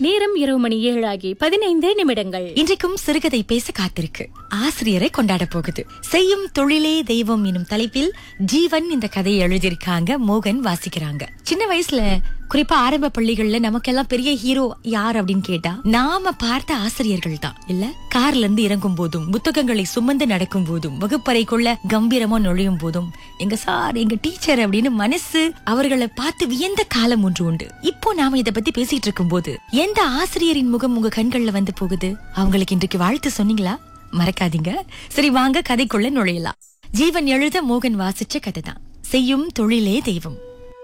நேரம் இரவு மணி ஏழாகி பதினைந்து நிமிடங்கள் இன்றைக்கும் சிறுகதை பேச காத்திருக்கு ஆசிரியரை கொண்டாட போகுது செய்யும் தொழிலே தெய்வம் எனும் தலைப்பில் ஜீவன் இந்த கதையை எழுதியிருக்காங்க மோகன் வாசிக்கிறாங்க சின்ன வயசுல குறிப்பா ஆரம்ப பள்ளிகள்ல நமக்கெல்லாம் பெரிய ஹீரோ யார் அப்படின்னு கேட்டா நாம பார்த்த ஆசிரியர்கள் தான் இல்ல கார்ல இருந்து இறங்கும் போதும் புத்தகங்களை சுமந்து நடக்கும் போதும் வகுப்பறைக்குள்ள கம்பீரமா நுழையும் போதும் எங்க சார் எங்க டீச்சர் அப்படின்னு மனசு அவர்களை பார்த்து வியந்த காலம் ஒன்று உண்டு இப்போ நாம இத பத்தி பேசிட்டு இருக்கும் போது எந்த ஆசிரியரின் முகம் உங்க கண்கள்ல வந்து போகுது அவங்களுக்கு இன்றைக்கு வாழ்த்து சொன்னீங்களா மறக்காதீங்க சரி வாங்க கதைக்குள்ள நுழையலாம் ஜீவன் எழுத மோகன் வாசிச்ச கதை தான் செய்யும் தொழிலே தெய்வம்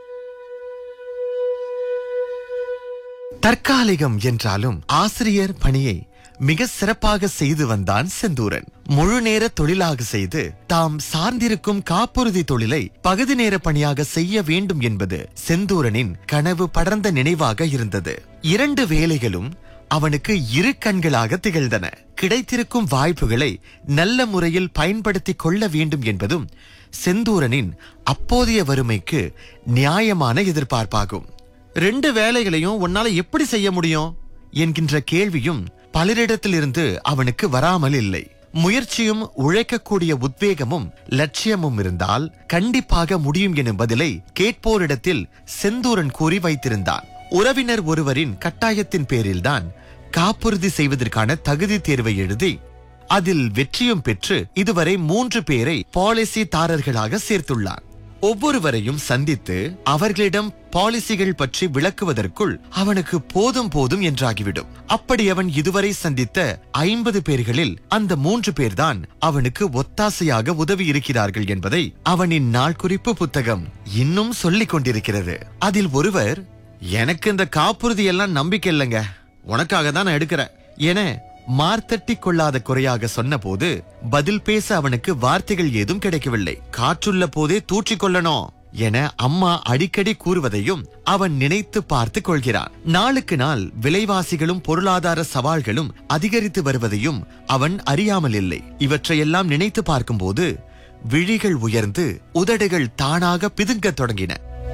தற்காலிகம் என்றாலும் ஆசிரியர் பணியை மிக சிறப்பாக செய்து வந்தான் செந்தூரன் முழு நேர தொழிலாக செய்து தாம் சார்ந்திருக்கும் காப்புறுதி தொழிலை பகுதி நேர பணியாக செய்ய வேண்டும் என்பது செந்தூரனின் கனவு படர்ந்த நினைவாக இருந்தது இரண்டு வேலைகளும் அவனுக்கு இரு கண்களாக திகழ்ந்தன கிடைத்திருக்கும் வாய்ப்புகளை நல்ல முறையில் பயன்படுத்திக் கொள்ள வேண்டும் என்பதும் செந்தூரனின் அப்போதைய வறுமைக்கு நியாயமான எதிர்பார்ப்பாகும் ரெண்டு வேலைகளையும் உன்னால எப்படி செய்ய முடியும் என்கின்ற கேள்வியும் பலரிடத்திலிருந்து அவனுக்கு வராமல் இல்லை முயற்சியும் உழைக்கக்கூடிய உத்வேகமும் லட்சியமும் இருந்தால் கண்டிப்பாக முடியும் எனும் பதிலை கேட்போரிடத்தில் செந்தூரன் கூறி வைத்திருந்தான் உறவினர் ஒருவரின் கட்டாயத்தின் பேரில்தான் காப்புறுதி செய்வதற்கான தகுதி தேர்வை எழுதி அதில் வெற்றியும் பெற்று இதுவரை மூன்று பேரை பாலிசிதாரர்களாக சேர்த்துள்ளான் ஒவ்வொருவரையும் சந்தித்து அவர்களிடம் பாலிசிகள் பற்றி விளக்குவதற்குள் அவனுக்கு போதும் போதும் என்றாகிவிடும் அப்படி அவன் இதுவரை சந்தித்த ஐம்பது பேர்களில் அந்த மூன்று பேர்தான் அவனுக்கு ஒத்தாசையாக உதவி இருக்கிறார்கள் என்பதை அவனின் நாள் குறிப்பு புத்தகம் இன்னும் சொல்லிக் கொண்டிருக்கிறது அதில் ஒருவர் எனக்கு இந்த காப்புறுதி எல்லாம் நம்பிக்கை இல்லைங்க உனக்காக தான் நான் எடுக்கிறேன் என மார்த்தட்டி கொள்ளாத குறையாக சொன்னபோது பதில் பேச அவனுக்கு வார்த்தைகள் ஏதும் கிடைக்கவில்லை காற்றுள்ள போதே தூற்றிக் கொள்ளணும் என அம்மா அடிக்கடி கூறுவதையும் அவன் நினைத்து பார்த்து கொள்கிறான் நாளுக்கு நாள் விலைவாசிகளும் பொருளாதார சவால்களும் அதிகரித்து வருவதையும் அவன் அறியாமல் இல்லை இவற்றையெல்லாம் நினைத்து பார்க்கும்போது விழிகள் உயர்ந்து உதடுகள் தானாக பிதுங்கத் தொடங்கின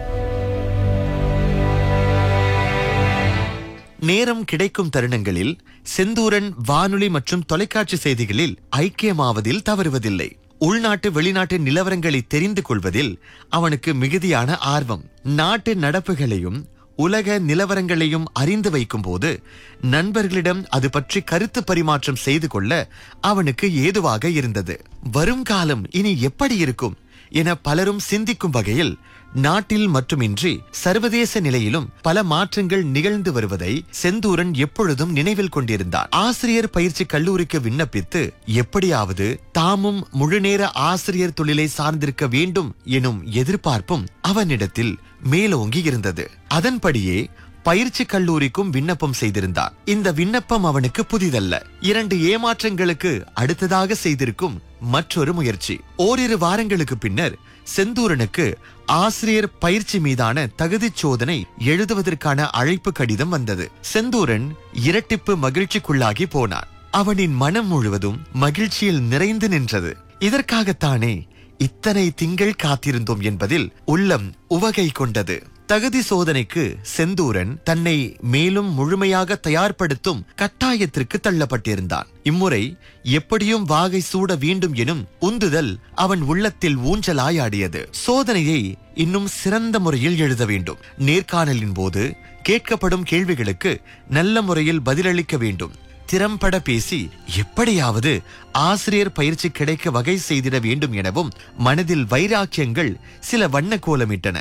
நேரம் கிடைக்கும் தருணங்களில் செந்தூரன் வானொலி மற்றும் தொலைக்காட்சி செய்திகளில் ஐக்கியமாவதில் தவறுவதில்லை உள்நாட்டு வெளிநாட்டு நிலவரங்களை தெரிந்து கொள்வதில் அவனுக்கு மிகுதியான ஆர்வம் நாட்டு நடப்புகளையும் உலக நிலவரங்களையும் அறிந்து வைக்கும் போது நண்பர்களிடம் அது பற்றி கருத்து பரிமாற்றம் செய்து கொள்ள அவனுக்கு ஏதுவாக இருந்தது வருங்காலம் இனி எப்படி இருக்கும் என பலரும் சிந்திக்கும் வகையில் நாட்டில் மட்டுமின்றி சர்வதேச நிலையிலும் பல மாற்றங்கள் நிகழ்ந்து வருவதை செந்தூரன் எப்பொழுதும் நினைவில் கொண்டிருந்தார் ஆசிரியர் பயிற்சி கல்லூரிக்கு விண்ணப்பித்து எப்படியாவது தாமும் முழுநேர ஆசிரியர் தொழிலை சார்ந்திருக்க வேண்டும் எனும் எதிர்பார்ப்பும் அவனிடத்தில் மேலோங்கி இருந்தது அதன்படியே பயிற்சி கல்லூரிக்கும் விண்ணப்பம் செய்திருந்தார் இந்த விண்ணப்பம் அவனுக்கு புதிதல்ல இரண்டு ஏமாற்றங்களுக்கு அடுத்ததாக செய்திருக்கும் மற்றொரு முயற்சி ஓரிரு வாரங்களுக்கு பின்னர் செந்தூரனுக்கு ஆசிரியர் பயிற்சி மீதான தகுதிச் சோதனை எழுதுவதற்கான அழைப்பு கடிதம் வந்தது செந்தூரன் இரட்டிப்பு மகிழ்ச்சிக்குள்ளாகி போனான் அவனின் மனம் முழுவதும் மகிழ்ச்சியில் நிறைந்து நின்றது இதற்காகத்தானே இத்தனை திங்கள் காத்திருந்தோம் என்பதில் உள்ளம் உவகை கொண்டது தகுதி சோதனைக்கு செந்தூரன் தன்னை மேலும் முழுமையாக தயார்படுத்தும் கட்டாயத்திற்கு தள்ளப்பட்டிருந்தான் இம்முறை எப்படியும் வாகை சூட வேண்டும் எனும் உந்துதல் அவன் உள்ளத்தில் ஊஞ்சலாயாடியது சோதனையை இன்னும் சிறந்த முறையில் எழுத வேண்டும் நேர்காணலின் போது கேட்கப்படும் கேள்விகளுக்கு நல்ல முறையில் பதிலளிக்க வேண்டும் திறம்பட பேசி எப்படியாவது ஆசிரியர் பயிற்சி கிடைக்க வகை செய்திட வேண்டும் எனவும் மனதில் வைராக்கியங்கள் சில வண்ண கோலமிட்டன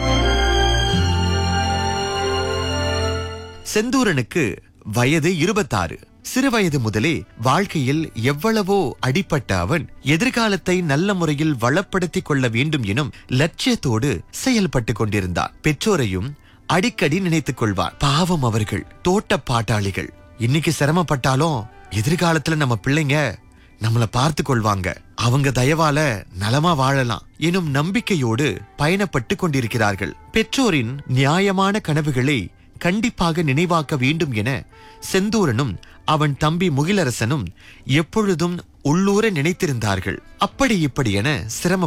செந்தூரனுக்கு வயது இருபத்தாறு சிறுவயது முதலே வாழ்க்கையில் எவ்வளவோ அடிப்பட்ட அவன் எதிர்காலத்தை நல்ல முறையில் வளப்படுத்திக் கொள்ள வேண்டும் எனும் லட்சியத்தோடு செயல்பட்டுக் கொண்டிருந்தான் பெற்றோரையும் அடிக்கடி நினைத்துக் கொள்வார் பாவம் அவர்கள் தோட்ட பாட்டாளிகள் இன்னைக்கு சிரமப்பட்டாலும் எதிர்காலத்துல நம்ம பிள்ளைங்க நம்மள பார்த்து கொள்வாங்க அவங்க தயவால நலமா வாழலாம் எனும் நம்பிக்கையோடு பயணப்பட்டு கொண்டிருக்கிறார்கள் பெற்றோரின் நியாயமான கனவுகளை கண்டிப்பாக நினைவாக்க வேண்டும் என செந்தூரனும் அவன் தம்பி முகிலரசனும் எப்பொழுதும் உள்ளூர நினைத்திருந்தார்கள் அப்படி இப்படி என சிரம